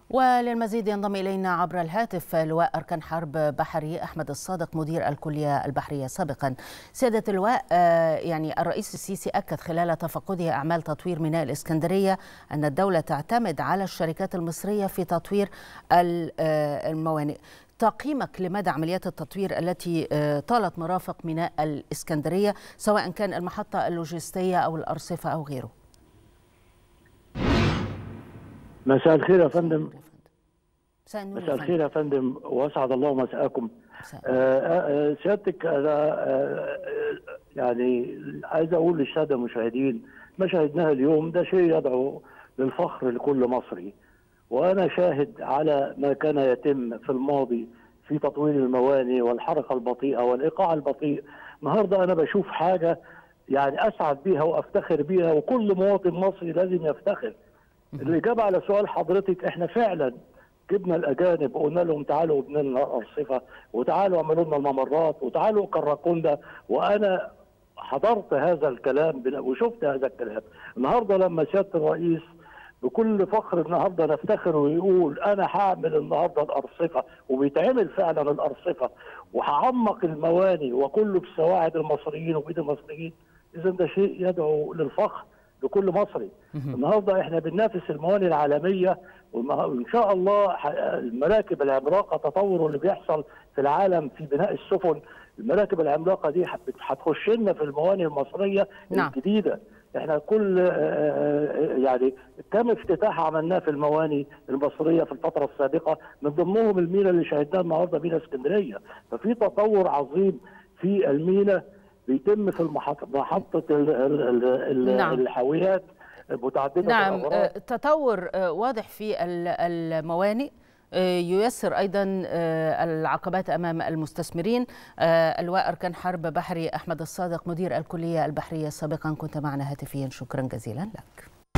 وللمزيد ينضم إلينا عبر الهاتف لواء أركان حرب بحري أحمد الصادق مدير الكلية البحرية سابقا سيادة اللواء يعني الرئيس السيسي أكد خلال تفقده أعمال تطوير ميناء الإسكندرية أن الدولة تعتمد على الشركات المصرية في تطوير الموانئ تقييمك لمدى عمليات التطوير التي طالت مرافق ميناء الإسكندرية سواء كان المحطة اللوجستية أو الأرصفة أو غيره مساء الخير يا فندم مساء الخير يا فندم واسعد الله مساءكم سيادتك انا يعني عايز اقول للساده المشاهدين ما شاهدناه اليوم ده شيء يدعو للفخر لكل مصري وانا شاهد على ما كان يتم في الماضي في تطوير المواني والحركه البطيئه والايقاع البطيء النهارده انا بشوف حاجه يعني اسعد بيها وافتخر بيها وكل مواطن مصري لازم يفتخر الإجابة على سؤال حضرتك إحنا فعلا جبنا الأجانب وقلنا لهم تعالوا ابنوا لنا الأرصفة وتعالوا اعملوا لنا الممرات وتعالوا كركونا وأنا حضرت هذا الكلام وشفت هذا الكلام النهارده لما سيادة الرئيس بكل فخر النهارده نفتخر ويقول انا هعمل النهارده الارصفه وبيتعمل فعلا الارصفه وهعمق المواني وكله بسواعد المصريين وبايد المصريين اذا ده شيء يدعو للفخر لكل مصري النهارده احنا بننافس الموانئ العالميه وان شاء الله المراكب العملاقه تطور اللي بيحصل في العالم في بناء السفن المراكب العملاقه دي هتخش لنا في الموانئ المصريه نعم. الجديده احنا كل يعني كم افتتاح عملناه في المواني المصريه في الفتره السابقه من ضمنهم المينا اللي شاهدناه النهارده مينا اسكندريه ففي تطور عظيم في المينا بيتم في المحطة محطة ال ال ال نعم. الحاويات متعددة نعم الأغراض. تطور واضح في الموانئ ييسر ايضا العقبات امام المستثمرين اللواء اركان حرب بحري احمد الصادق مدير الكليه البحريه سابقا كنت معنا هاتفيا شكرا جزيلا لك